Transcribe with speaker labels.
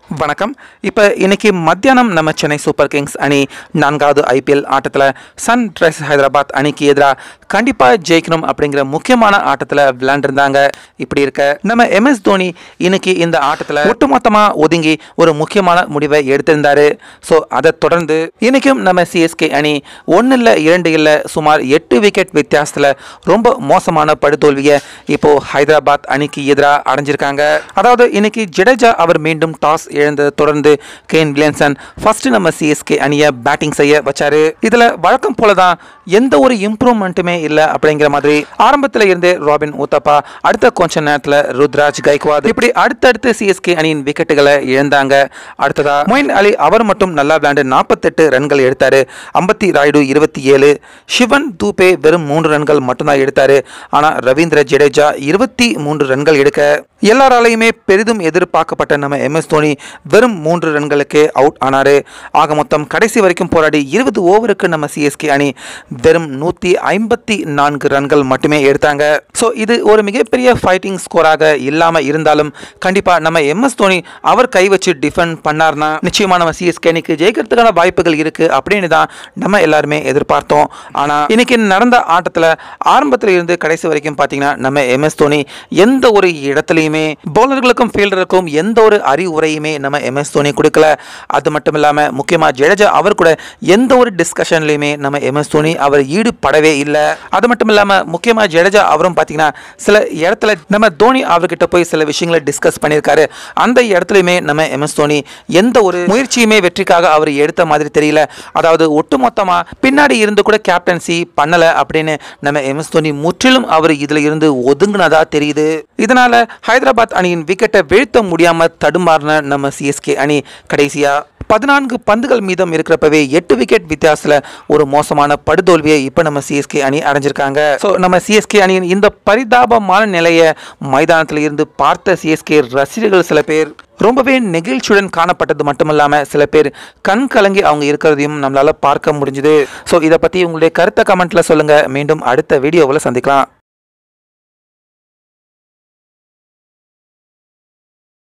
Speaker 1: வணக்கம் இப்போ இன்னைக்கு மத்தியானம் நம்ம சென்னை சூப்பர் கிங்ஸ் அணி நான்காவது ஐபிஎல் ஆட்டத்தில் சன்ரைஸ் ஹைதராபாத் அணிக்கு எதிராக கண்டிப்பாக ஜெயிக்கணும் அப்படிங்கிற முக்கியமான ஆட்டத்தில் விளையாண்டுருந்தாங்க இப்படி இருக்க நம்ம எம்எஸ் தோனி இன்னைக்கு இந்த ஆட்டத்தில் ஒட்டுமொத்தமாக ஒதுங்கி ஒரு முக்கியமான முடிவை எடுத்திருந்தாரு ஸோ அதை தொடர்ந்து இன்னைக்கும் நம்ம சிஎஸ்கே அணி ஒன்று இல்லை இரண்டு இல்லை சுமார் எட்டு விக்கெட் வித்தியாசத்தில் ரொம்ப மோசமான படுதோல்வியை இப்போ ஹைதராபாத் அணிக்கு எதிராக அடைஞ்சிருக்காங்க அதாவது இன்னைக்கு ஜடேஜா அவர் மீண்டும் டாஸ் இழந்ததை தொடர்ந்து கேன் வில்லியன்சன் ஃபர்ஸ்ட் நம்ம சிஎஸ்கே அணியை பேட்டிங் செய்ய வச்சாரு இதுல வழக்கம் போல தான் எந்த ஒரு இம்ப்ரூவ்மெண்ட்டுமே இல்லை அப்படிங்கிற மாதிரி ஆரம்பத்தில் இருந்தே ராபின் ஊத்தப்பா அடுத்த கொஞ்ச நேரத்தில் ருத்ராஜ் கைக்வாத் இப்படி அடுத்தடுத்து சிஎஸ்கே அணியின் விக்கெட்டுகளை இழந்தாங்க அடுத்ததா மொயின் அலி அவர் மட்டும் நல்லா விளையாண்டு நாற்பத்தெட்டு ரன்கள் எடுத்தாரு அம்பத்தி ராயுடு இருபத்தி ஏழு சிவன் தூபே வெறும் மூன்று ரன்கள் மட்டும்தான் எடுத்தாரு ஆனா ரவீந்திர ஜடேஜா இருபத்தி மூன்று ரன்கள் எடுக்க எல்லாராலையுமே பெரிதும் எதிர்பார்க்கப்பட்ட நம்ம எம்எஸ் தோனி வெறும் மூன்று ரன்களுக்கு அவுட் ஆனாரு ஆக மொத்தம் கடைசி வரைக்கும் போராடி இருபது ஓவருக்கு நம்ம சிஎஸ்கே அணி வெறும் நூற்றி ஐம்பத்தி நான்கு ரன்கள் மட்டுமே எடுத்தாங்க ஸோ இது ஒரு மிகப்பெரிய ஃபைட்டிங் ஸ்கோராக இல்லாமல் இருந்தாலும் கண்டிப்பாக நம்ம எம்எஸ் தோனி அவர் கை வச்சு டிஃபெண்ட் பண்ணார்னா நிச்சயமாக நம்ம சிஎஸ்கே அணிக்கு ஜெயிக்கிறதுக்கான வாய்ப்புகள் இருக்குது அப்படின்னு தான் நம்ம எல்லாருமே எதிர்பார்த்தோம் ஆனால் இன்னைக்கு நடந்த ஆட்டத்தில் ஆரம்பத்தில் இருந்து கடைசி வரைக்கும் பார்த்தீங்கன்னா நம்ம எம்எஸ் தோனி எந்த ஒரு இடத்துலையுமே பவுலர்களுக்கும் ஃபீல்டருக்கும் எந்த ஒரு அறிவுரையுமே நம்ம எம்எஸ் தோனி கொடுக்கல அது மட்டும் இல்லாமல் முக்கியமாக ஜடேஜா அவர் கூட எந்த ஒரு டிஸ்கஷன்லையுமே நம்ம எம்எஸ் தோனி அவர் ஈடுபடவே இல்லை அது மட்டும் இல்லாமல் முக்கியமாக ஜடேஜா அவரும் பார்த்தீங்கன்னா சில இடத்துல நம்ம தோனி அவர்கிட்ட போய் சில விஷயங்களை டிஸ்கஸ் பண்ணியிருக்காரு அந்த இடத்துலையுமே நம்ம எம்எஸ் தோனி எந்த ஒரு முயற்சியுமே வெற்றிக்காக அவர் எடுத்த மாதிரி தெரியல அதாவது ஒட்டுமொத்தமாக பின்னாடி இருந்து கூட கேப்டன்சி பண்ணலை அப்படின்னு நம்ம எம்எஸ் தோனி முற்றிலும் அவர் இதில் இருந்து ஒதுங்கினதா தெரியுது இதனால ஹைதராபாத் அணியின் விக்கெட்டை வீழ்த்த முடியாம தடுமாறின நம்ம சிஎஸ்கே அணி கடைசியா பதினான்கு பந்துகள் மீதம் இருக்கிறப்பவே எட்டு விக்கெட் வித்தியாசத்தில் ஒரு மோசமான படுதோல்வியை இப்போ நம்ம சிஎஸ்கே அணி அடைஞ்சிருக்காங்க ஸோ நம்ம சிஎஸ்கே அணியின் இந்த பரிதாபமான நிலையை மைதானத்தில் இருந்து பார்த்த சிஎஸ்கே ரசிகர்கள் சில பேர் ரொம்பவே நெகிழ்ச்சியுடன் காணப்பட்டது மட்டும் இல்லாமல் சில பேர் கண் கலங்கி அவங்க இருக்கிறதையும் நம்மளால பார்க்க முடிஞ்சுது ஸோ இதை பற்றி உங்களுடைய கருத்தை கமெண்ட்ல சொல்லுங்க மீண்டும் அடுத்த வீடியோவில் சந்திக்கலாம்